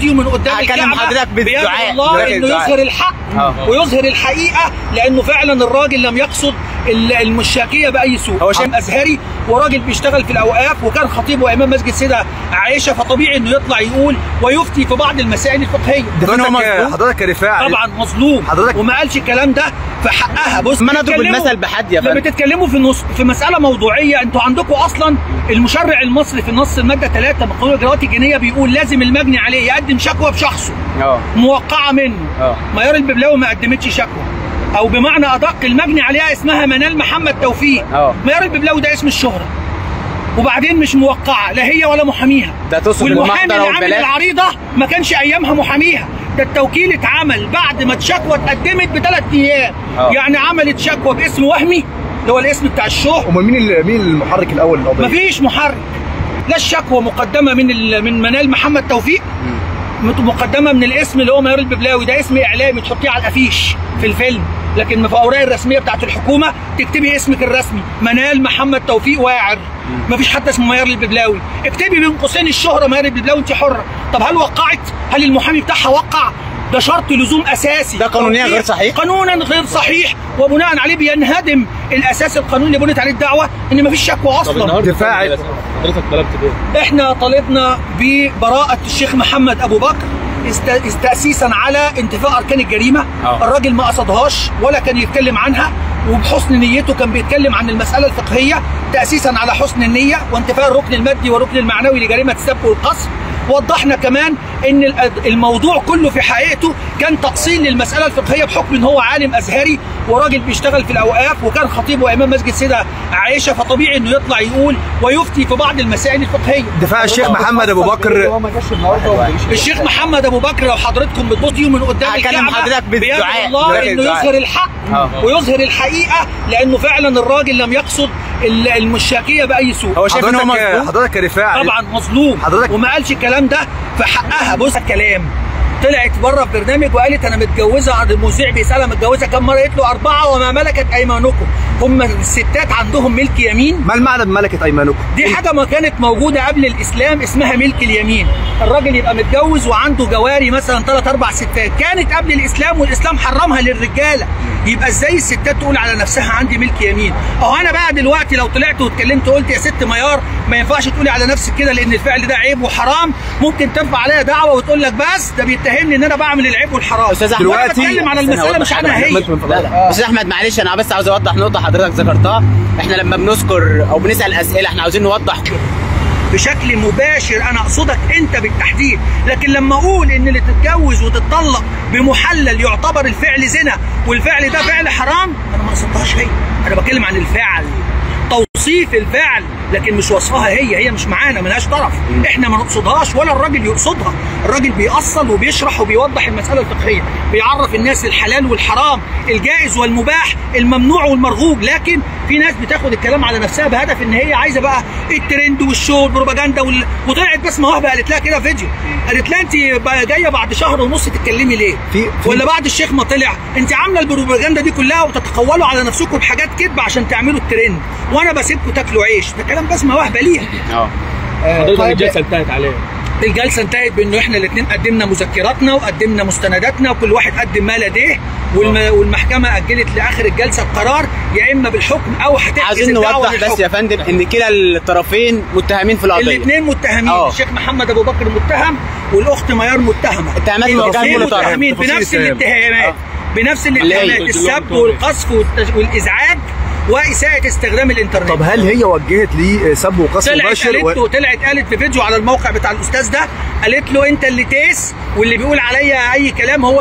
بوصيه من قدام هكلم الكعبه حضرتك بالدعاء. بيدعو الله دلوقتي انه الدعاء. يظهر الحق آه. ويظهر الحقيقه لانه فعلا الراجل لم يقصد ال- المشاكيه باي سوء هو شايف- ازهري وراجل بيشتغل في الاوقاف وكان خطيب وامام مسجد سيده عائشه فطبيعي انه يطلع يقول ويفتي في بعض المسائل الفقهيه دفن هو حضرتك مظلوم حضرتك كرفاعي طبعا مظلوم حضرتك- وما قالش الكلام ده في حقها بص ما نضرب بتتكلموا- المثل بحد يا لما فندم. بتتكلموا في نص في مساله موضوعيه انتوا عندكم اصلا المشرع المصري في النص الماده 3 من قانون الاجراءات الجنائيه بيقول لازم المجني عليه يقدم شكوى بشخصه اه موقعه منه اه ميار الببلاوي ما قدمتش شكوى او بمعنى ادق المجني عليها اسمها منال محمد توفيق اه. ميار الببلاوي ده اسم الشهره وبعدين مش موقعه لا هي ولا محاميها ده تقصد والمحامي المحضر اللي عامل والبلاغ؟ العريضه ما كانش ايامها محاميها ده التوكيل اتعمل بعد ما الشكوى اتقدمت بثلاث ايام اه. يعني عملت شكوى باسم وهمي اللي هو الاسم بتاع الشهر امال مين ال- مين المحرك الاول للقضيه؟ مفيش محرك لا الشكوى مقدمه من ال- من منال محمد توفيق مت- مقدمه من الاسم اللي هو ميار الببلاوي ده اسم اعلامي تحطيه على الافيش في الفيلم لكن في الاوراق الرسميه بتاعت الحكومه تكتبي اسمك الرسمي منال محمد توفيق واعر مفيش حتى اسمه ميار الببلاوي اكتبي بين قوسين الشهره ميار الببلاوي انت حره طب هل وقعت هل المحامي بتاعها وقع ده شرط لزوم اساسي ده قانونيا غير صحيح؟ قانونا غير صحيح وبناء عليه بينهدم الاساس القانوني اللي بنت عليه الدعوه ان مفيش شكوى طب اصلا النهارده دفاعي. حضرتك طلبت بايه؟ احنا طالبنا ببراءة الشيخ محمد ابو بكر است- است- تأسيسا على انتفاء اركان الجريمة اه. الراجل ما قصدهاش ولا كان يتكلم عنها وبحسن نيته كان بيتكلم عن المسألة الفقهية تأسيسا على حسن النية وانتفاء الركن المادي والركن المعنوي لجريمة السب والقصف وضحنا كمان ان ال- الموضوع كله في حقيقته كان تأصيل للمسألة الفقهية بحكم ان هو عالم ازهري وراجل بيشتغل في الاوقاف وكان خطيب وامام مسجد سيدة عائشة فطبيعي انه يطلع يقول ويفتي في بعض المسائل الفقهية دفاع الشيخ محمد ابو بكر الشيخ محمد ابو بكر لو حضرتكم بتبصوا من قدام هكلم الكعبه حضرتك بالدعاء. بيدعو الله دلوقتي انه الدعاء. يظهر الحق اه. ويظهر الحقيقه لانه فعلا الراجل لم يقصد ال- المشاكيه باي سوء هو شايف ان هو حضرتك مظلوم حضرتك كرفاعي طبعا مظلوم حضرتك- وما قالش الكلام ده في حقها بص الكلام طلعت بره في برنامج وقالت انا متجوزه المذيع بيسالها متجوزه كم مره قالت له اربعه وما ملكت ايمانكم هم الستات عندهم ملك يمين ما المعنى بملكه ايمانكم؟ دي حاجة ما كانت موجودة قبل الإسلام اسمها ملك اليمين الراجل يبقى متجوز وعنده جواري مثلا ثلاث أربع ستات كانت قبل الإسلام والإسلام حرمها للرجالة يبقى إزاي الستات تقول على نفسها عندي ملك يمين أهو أنا بقى دلوقتي لو طلعت واتكلمت قلت يا ست ميار ما ينفعش تقولي على نفسك كده لأن الفعل ده عيب وحرام ممكن ترفع عليا دعوة وتقول لك بس ده بيتهمني إن أنا بعمل العيب والحرام أستاذ أحمد، وأنا دلوقتي بتكلم على استنى المسألة أوضح مش حاجة. عنها هي لا لا استاذ احمد معلش انا بس عاوز اوضح نقطه حضرتك ذكرتها احنا لما بنذكر او بنسال اسئله احنا عاوزين نوضح بشكل مباشر انا اقصدك انت بالتحديد لكن لما اقول ان اللي تتجوز وتتطلق بمحلل يعتبر الفعل زنا والفعل ده فعل حرام انا ما قصدتهاش هي انا بتكلم عن الفعل توصيف الفعل لكن مش وصفها هي هي مش معانا ملهاش طرف احنا ما نقصدهاش ولا الراجل يقصدها الراجل بيأصل وبيشرح وبيوضح المسألة الفقهية بيعرف الناس الحلال والحرام الجائز والمباح الممنوع والمرغوب لكن في ناس بتاخد الكلام على نفسها بهدف ان هي عايزه بقى الترند والشو والبروباجندا وال... وطلعت بسمه وهبه قالت لها كده فيديو قالت لها انت بقى جايه بعد شهر ونص تتكلمي ليه؟ في- في- ولا بعد الشيخ ما طلع انت عامله البروباجندا دي كلها وتتقولوا على نفسكم بحاجات كذب عشان تعملوا الترند وانا بسيبكم تاكلوا عيش ده كلام بسمه وهبه ليها اه حضرتك الجلسه انتهت عليه الجلسه انتهت بانه احنا الاثنين قدمنا مذكراتنا وقدمنا مستنداتنا وكل واحد قدم ما لديه والم... والمحكمه اجلت لاخر الجلسه القرار يا اما بالحكم او هتحجز عايزين الدعوه نوضح بس للحكم. يا فندم ان كلا الطرفين متهمين في القضيه الاثنين متهمين اه. الشيخ محمد ابو بكر متهم والاخت ميار متهمه اتهامات موجهة الاثنين لكل طرف. متهمين تفاصيل بنفس الاتهام. الاتهامات اه. بنفس اللي هي الاتهامات السب والقذف والتج- والازعاج واساءه استخدام الانترنت طب هل هي وجهت لي سب وقصف طلعت مباشر قالت له طلعت قالت في فيديو على الموقع بتاع الاستاذ ده قالت له انت اللي تيس واللي بيقول عليا اي كلام هو